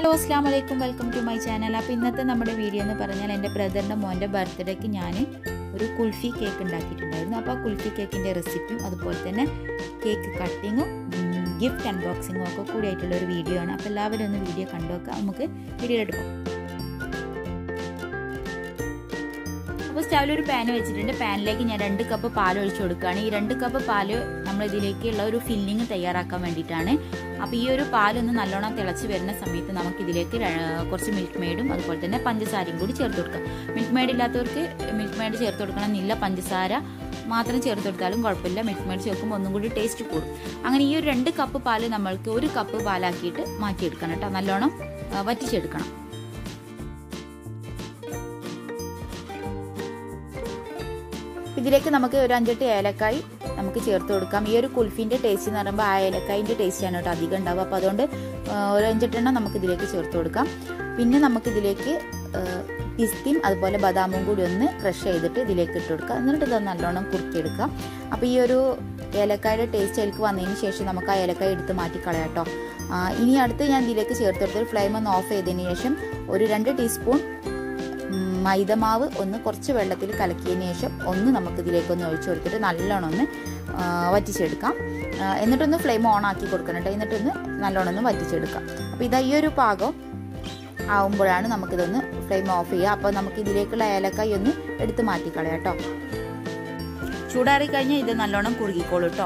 hello അസ്ലാം വലൈക്കും welcome to my channel അപ്പോൾ ഇന്നത്തെ നമ്മുടെ വീഡിയോ എന്ന് പറഞ്ഞാൽ എൻ്റെ ബ്രദറിൻ്റെ മോൻ്റെ ബർത്ത്ഡേക്ക് ഞാൻ ഒരു കുൽഫി കേക്ക് ഉണ്ടാക്കിയിട്ടുണ്ടായിരുന്നു അപ്പോൾ ആ കുൽഫി കേക്കിൻ്റെ റെസിപ്പിയും അതുപോലെ തന്നെ കേക്ക് കട്ടിങ്ങും ഗിഫ്റ്റ് അൺബോക്സിങ്ങും ഒക്കെ കൂടിയായിട്ടുള്ള ഒരു വീഡിയോ ആണ് അപ്പോൾ എല്ലാവരും ഒന്ന് വീഡിയോ കണ്ടു നോക്കാം നമുക്ക് വീഡിയോയിലോട്ട് പോകാം അപ്പോൾ സ്റ്റൗവിൽ ഒരു പാൻ വെച്ചിട്ടുണ്ട് പാനിലേക്ക് ഞാൻ രണ്ട് കപ്പ് പാൽ ഒഴിച്ചു കൊടുക്കുകയാണ് ഈ രണ്ട് കപ്പ് പാല് നമ്മൾ ഇതിലേക്കുള്ള ഒരു ഫില്ലിങ് തയ്യാറാക്കാൻ വേണ്ടിയിട്ടാണ് അപ്പോൾ ഈ ഒരു പാലൊന്ന് നല്ലോണം തിളച്ച് വരുന്ന സമയത്ത് നമുക്ക് ഇതിലേക്ക് കുറച്ച് മിൽക്ക് മെയ്ഡും അതുപോലെ തന്നെ പഞ്ചസാരയും കൂടി ചേർത്ത് കൊടുക്കാം മിൽക്ക് മെയ്ഡ് ഇല്ലാത്തവർക്ക് മിൽക്ക് മെയ്ഡ് ചേർത്ത് കൊടുക്കണം എന്നില്ല പഞ്ചസാര മാത്രം ചേർത്ത് കൊടുത്താലും കുഴപ്പമില്ല മിൽക്ക് മെയ്ഡ് ചേർക്കുമ്പോൾ ഒന്നും കൂടി ടേസ്റ്റ് കൂടും അങ്ങനെ ഈ ഒരു രണ്ട് കപ്പ് പാല് നമ്മൾക്ക് ഒരു കപ്പ് പാലാക്കിയിട്ട് മാറ്റിയെടുക്കണം കേട്ടോ നല്ലോണം വറ്റിച്ചെടുക്കണം ഇതിലേക്ക് നമുക്ക് ഒരു അഞ്ചെട്ട് ഏലക്കായി നമുക്ക് ചേർത്ത് കൊടുക്കാം ഈ ഒരു കുൽഫിൻ്റെ ടേസ്റ്റ് എന്ന് പറയുമ്പോൾ ആ ഏലക്കായിൻ്റെ ടേസ്റ്റാണ് കേട്ടോ അധികം ഉണ്ടാവുക അപ്പോൾ അതുകൊണ്ട് ഒരു അഞ്ചെട്ടെണ്ണം നമുക്ക് ഇതിലേക്ക് ചേർത്ത് കൊടുക്കാം പിന്നെ നമുക്കിതിലേക്ക് പിസ്തയും അതുപോലെ ബദാമും കൂടി ഒന്ന് ക്രഷ് ചെയ്തിട്ട് ഇതിലേക്ക് ഇട്ട് കൊടുക്കുക എന്നിട്ട് ഇത് നല്ലോണം കുറുക്കിയെടുക്കാം അപ്പോൾ ഈ ഒരു ഏലക്കായുടെ ടേസ്റ്റ് അതിലേക്ക് വന്നതിന് ശേഷം നമുക്ക് ആ ഏലക്കായ എടുത്ത് മാറ്റി കളയാം കേട്ടോ ഇനി അടുത്ത് ഞാൻ ഇതിലേക്ക് ചേർത്ത് കൊടുത്തിട്ട് ഫ്ലെയിം ഒന്ന് ഓഫ് ചെയ്തതിന് ശേഷം ഒരു രണ്ട് ടീസ്പൂൺ മൈദമാവ് ഒന്ന് കുറച്ച് വെള്ളത്തിൽ കലക്കിയതിന് ശേഷം ഒന്ന് നമുക്ക് ഇതിലേക്കൊന്ന് ഒഴിച്ചു കൊടുത്തിട്ട് നല്ലോണം ഒന്ന് വറ്റിച്ചെടുക്കാം എന്നിട്ടൊന്ന് ഫ്ലെയിം ഓൺ ആക്കി കൊടുക്കണം കേട്ടോ എന്നിട്ടൊന്ന് നല്ലോണം ഒന്ന് വറ്റിച്ചെടുക്കാം അപ്പോൾ ഇതാ ഈ ഒരു പാകം ആവുമ്പോഴാണ് നമുക്കിതൊന്ന് ഫ്ലെയിം ഓഫ് ചെയ്യുക അപ്പോൾ നമുക്ക് ഇതിലേക്കുള്ള ഏലക്കായി ഒന്ന് എടുത്ത് മാറ്റിക്കളയാം കേട്ടോ ചൂടാറി കഴിഞ്ഞാൽ ഇത് നല്ലോണം കുറുകിക്കോളൂ കേട്ടോ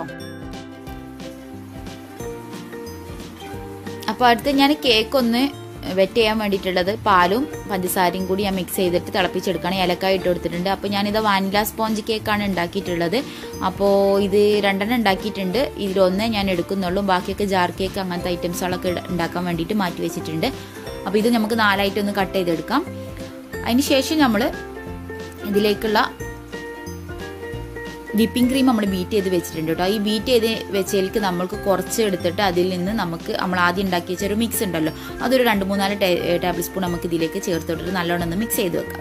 അപ്പോൾ അടുത്ത് ഞാൻ കേക്ക് ഒന്ന് വെറ്റ് ചെയ്യാൻ വേണ്ടിയിട്ടുള്ളത് പാലും പഞ്ചസാരയും കൂടി ഞാൻ മിക്സ് ചെയ്തിട്ട് തിളപ്പിച്ചെടുക്കുകയാണ് ഏലക്കായ ഇട്ട് കൊടുത്തിട്ടുണ്ട് അപ്പോൾ ഞാനിത് വാനില സ്പോഞ്ച് കേക്കാണ് ഉണ്ടാക്കിയിട്ടുള്ളത് അപ്പോൾ ഇത് രണ്ടെണ്ണം ഉണ്ടാക്കിയിട്ടുണ്ട് ഇതിലൊന്ന് ഞാൻ എടുക്കുന്നുള്ളൂ ബാക്കിയൊക്കെ ജാർ കേക്ക് അങ്ങനത്തെ ഐറ്റംസുകളൊക്കെ ഉണ്ടാക്കാൻ വേണ്ടിയിട്ട് മാറ്റി വെച്ചിട്ടുണ്ട് അപ്പോൾ ഇത് നമുക്ക് നാലായിട്ട് ഒന്ന് കട്ട് ചെയ്തെടുക്കാം അതിന് ശേഷം നമ്മൾ ഇതിലേക്കുള്ള വിപ്പിംഗ് ക്രീം നമ്മൾ ബീറ്റ് ചെയ്ത് വെച്ചിട്ടുണ്ട് കേട്ടോ ഈ ബീറ്റ് ചെയ്ത് വെച്ചതിലേക്ക് നമ്മൾക്ക് കുറച്ച് എടുത്തിട്ട് അതിൽ നിന്ന് നമുക്ക് നമ്മൾ ആദ്യം ഉണ്ടാക്കി വെച്ച ഒരു മിക്സ് ഉണ്ടല്ലോ അതൊരു രണ്ട് മൂന്നാല് ടേബിൾ സ്പൂൺ നമുക്ക് ഇതിലേക്ക് ചേർത്തിട്ട് നല്ലോണം ഒന്ന് മിക്സ് ചെയ്ത് വെക്കാം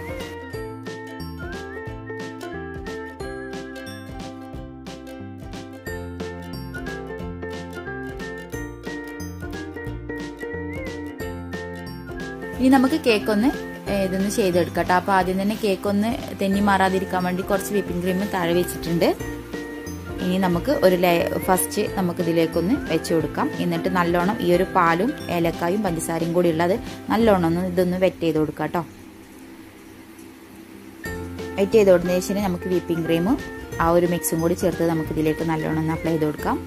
ഇനി നമുക്ക് കേക്ക് ഒന്ന് ഇതൊന്ന് ചെയ്തെടുക്കാം കേട്ടോ അപ്പോൾ ആദ്യം തന്നെ കേക്ക് ഒന്ന് തെന്നി മാറാതിരിക്കാൻ വേണ്ടി കുറച്ച് വിപ്പിംഗ് ക്രീം താഴെ വെച്ചിട്ടുണ്ട് ഇനി നമുക്ക് ഒരു ലേ ഫസ്റ്റ് നമുക്ക് ഇതിലേക്കൊന്ന് വെച്ച് കൊടുക്കാം എന്നിട്ട് നല്ലോണം ഈ ഒരു പാലും ഏലക്കായും പഞ്ചസാരയും കൂടി ഉള്ളത് നല്ലോണം ഒന്ന് ഇതൊന്ന് വെറ്റ് ചെയ്ത് കൊടുക്കാം കേട്ടോ വെറ്റ് ചെയ്ത് കൊടുത്തതിന് ശേഷം നമുക്ക് വിപ്പിംഗ് ക്രീമും ആ ഒരു മിക്സും കൂടി ചേർത്ത് നമുക്ക് ഇതിലേക്ക് നല്ലോണം ഒന്ന് അപ്ലൈ ചെയ്ത് കൊടുക്കാം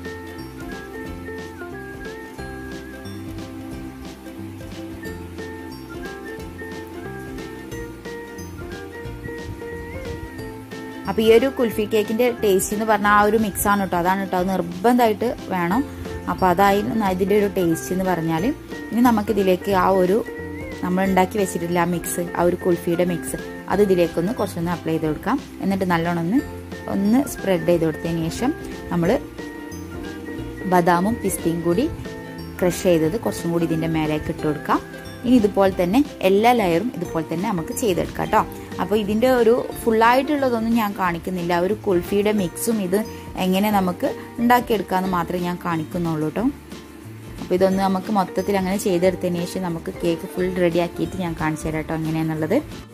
അപ്പോൾ ഈ ഒരു കുൽഫി കേക്കിൻ്റെ ടേസ്റ്റ് എന്ന് പറഞ്ഞാൽ ആ ഒരു മിക്സ് ആണ് കേട്ടോ അതാണ് കേട്ടോ അത് നിർബന്ധമായിട്ട് വേണം അപ്പോൾ അതായിരുന്നു ഇതിൻ്റെ ഒരു ടേസ്റ്റ് എന്ന് പറഞ്ഞാൽ ഇനി നമുക്കിതിലേക്ക് ആ ഒരു നമ്മൾ ഉണ്ടാക്കി വെച്ചിട്ടില്ല ആ മിക്സ് ആ ഒരു കുൽഫിയുടെ മിക്സ് അത് ഇതിലേക്കൊന്ന് കുറച്ചൊന്ന് അപ്ലൈ ചെയ്ത് കൊടുക്കാം എന്നിട്ട് നല്ലോണം ഒന്ന് ഒന്ന് സ്പ്രെഡ് ചെയ്ത് കൊടുത്തതിന് ശേഷം നമ്മൾ ബദാമും പിസ്തയും കൂടി ക്രഷ് ചെയ്തത് കുറച്ചും കൂടി ഇതിൻ്റെ മേലേക്ക് ഇട്ട് കൊടുക്കാം ഇനി ഇതുപോലെ തന്നെ എല്ലാ ലെയറും ഇതുപോലെ തന്നെ നമുക്ക് ചെയ്തെടുക്കാം കേട്ടോ അപ്പോൾ ഇതിൻ്റെ ഒരു ഫുള്ളായിട്ടുള്ളതൊന്നും ഞാൻ കാണിക്കുന്നില്ല ഒരു കുൽഫിയുടെ മിക്സും ഇത് എങ്ങനെ നമുക്ക് ഉണ്ടാക്കിയെടുക്കാമെന്ന് മാത്രമേ ഞാൻ കാണിക്കുന്നുള്ളൂ കേട്ടോ അപ്പോൾ ഇതൊന്ന് നമുക്ക് മൊത്തത്തിൽ അങ്ങനെ ചെയ്തെടുത്തതിന് ശേഷം നമുക്ക് കേക്ക് ഫുൾ റെഡി ആക്കിയിട്ട് ഞാൻ കാണിച്ചു തരാം കേട്ടോ എങ്ങനെയാണെന്നുള്ളത്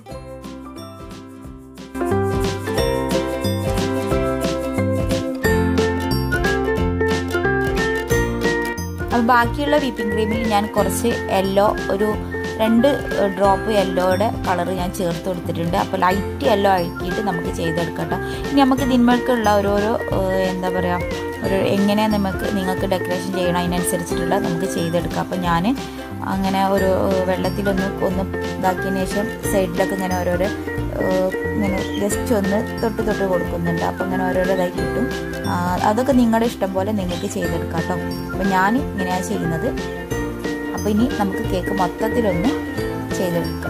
അപ്പോൾ ബാക്കിയുള്ള വിപ്പിംഗ് ക്രീമിൽ ഞാൻ കുറച്ച് യെല്ലോ ഒരു രണ്ട് ഡ്രോപ്പ് യെല്ലോയുടെ കളർ ഞാൻ ചേർത്ത് കൊടുത്തിട്ടുണ്ട് അപ്പോൾ ലൈറ്റ് യെല്ലോ ആക്കിയിട്ട് നമുക്ക് ചെയ്തെടുക്കാം കേട്ടോ ഇനി നമുക്ക് ഇതിന്മേൽക്കുള്ള ഓരോരോ എന്താ പറയുക ഒരു എങ്ങനെയാണ് നമുക്ക് നിങ്ങൾക്ക് ഡെക്കറേഷൻ ചെയ്യണം അതിനനുസരിച്ചിട്ടുള്ള നമുക്ക് ചെയ്തെടുക്കാം അപ്പോൾ ഞാൻ അങ്ങനെ ഒരു വെള്ളത്തിലൊന്ന് ഒന്ന് ഇതാക്കിയതിന് ശേഷം സൈഡിലൊക്കെ ഇങ്ങനെ ഓരോരോ ഇങ്ങനെ ജസ്റ്റ് ഒന്ന് തൊട്ട് തൊട്ട് കൊടുക്കുന്നുണ്ട് അപ്പോൾ ഇങ്ങനെ ഓരോരോ ഇതായി കിട്ടും അതൊക്കെ നിങ്ങളുടെ ഇഷ്ടം പോലെ നിങ്ങൾക്ക് ചെയ്തെടുക്കാം കേട്ടോ അപ്പോൾ ഞാൻ ഇങ്ങനെയാണ് ചെയ്യുന്നത് അപ്പോൾ ഇനി നമുക്ക് കേക്ക് മൊത്തത്തിലൊന്ന് ചെയ്തെടുക്കാം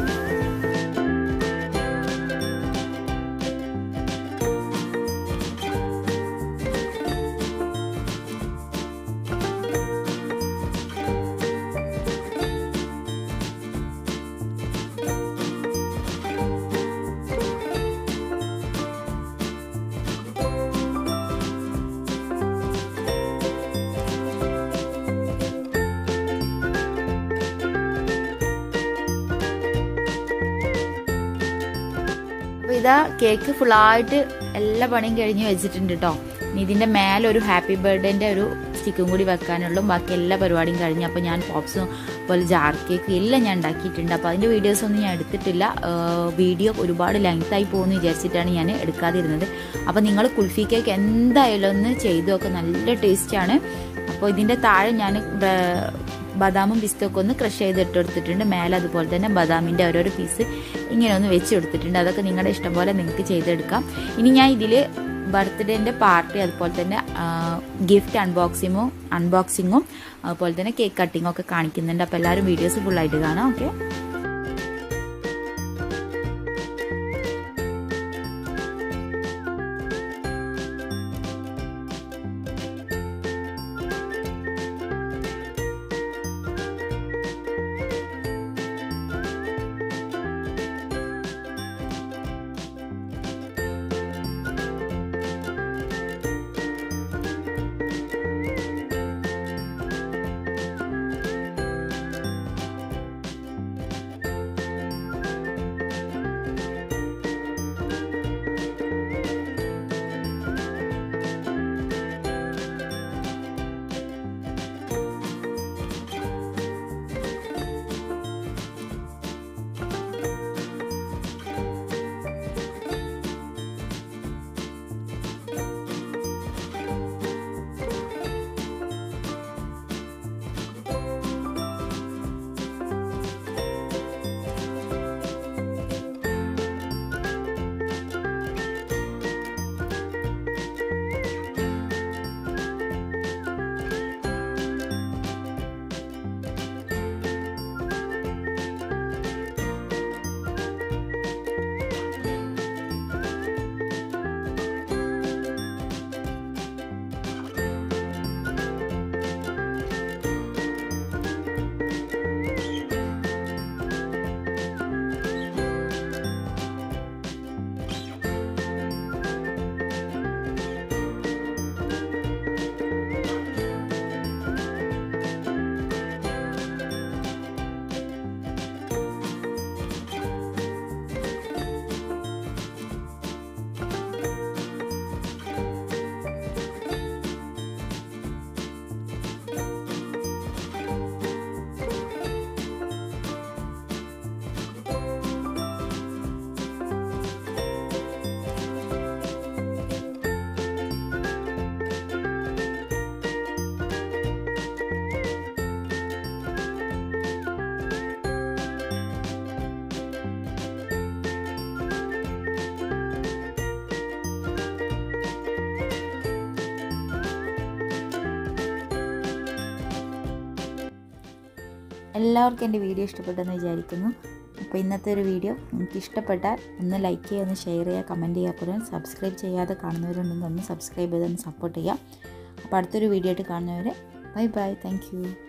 ഇതാ കേക്ക് ഫുള്ളായിട്ട് എല്ലാ പണിയും കഴിഞ്ഞ് വെച്ചിട്ടുണ്ട് കേട്ടോ ഇനി ഇതിൻ്റെ മേലെ ഒരു ഹാപ്പി ബർത്ത്ഡേൻ്റെ ഒരു സ്റ്റിക്കും കൂടി വെക്കാനുള്ളൂ ബാക്കി എല്ലാ പരിപാടിയും കഴിഞ്ഞു അപ്പോൾ ഞാൻ പോപ്സും പോലെ ജാർ കേക്ക് എല്ലാം ഞാൻ ഉണ്ടാക്കിയിട്ടുണ്ട് അപ്പോൾ അതിൻ്റെ വീഡിയോസ് ഒന്നും ഞാൻ എടുത്തിട്ടില്ല വീഡിയോ ഒരുപാട് ലെങ്തായി പോകുമെന്ന് വിചാരിച്ചിട്ടാണ് ഞാൻ എടുക്കാതിരുന്നത് അപ്പോൾ നിങ്ങൾ കുൽഫി കേക്ക് എന്തായാലും ഒന്ന് ചെയ്തു നോക്കുക നല്ല ടേസ്റ്റാണ് അപ്പോൾ ഇതിൻ്റെ താഴെ ഞാൻ ബദാമും പിസ്തൊക്കെ ഒന്ന് ക്രഷ് ചെയ്ത് ഇട്ടെടുത്തിട്ടുണ്ട് മേലെ അതുപോലെ തന്നെ ബദാമിൻ്റെ ഓരോരോ പീസ് ഇങ്ങനെ ഒന്ന് വെച്ച് കൊടുത്തിട്ടുണ്ട് അതൊക്കെ നിങ്ങളുടെ ഇഷ്ടം പോലെ നിങ്ങൾക്ക് ചെയ്തെടുക്കാം ഇനി ഞാൻ ഇതിൽ ബർത്ത്ഡേൻ്റെ പാർട്ടി അതുപോലെ തന്നെ ഗിഫ്റ്റ് അൺബോക്സിങ്ങും അൺബോക്സിങ്ങും അതുപോലെ തന്നെ കേക്ക് കട്ടിങ്ങും ഒക്കെ കാണിക്കുന്നുണ്ട് അപ്പോൾ എല്ലാവരും വീഡിയോസ് ഫുള്ളായിട്ട് കാണാം ഓക്കെ എല്ലാവർക്കും എൻ്റെ വീഡിയോ ഇഷ്ടപ്പെട്ടെന്ന് വിചാരിക്കുന്നു അപ്പോൾ ഇന്നത്തെ ഒരു വീഡിയോ നിങ്ങൾക്ക് ഇഷ്ടപ്പെട്ടാൽ ഒന്ന് ലൈക്ക് ചെയ്യുക ഒന്ന് ഷെയർ ചെയ്യുക കമൻറ്റ് ചെയ്യുക അപ്പോൾ സബ്സ്ക്രൈബ് ചെയ്യാതെ കാണുന്നവരുണ്ടെങ്കിൽ ഒന്ന് സബ്സ്ക്രൈബ് ചെയ്ത് ഒന്ന് സപ്പോർട്ട് ചെയ്യുക അപ്പോൾ അടുത്തൊരു വീഡിയോ ആയിട്ട് കാണുന്നവരെ ബൈ ബൈ താങ്ക്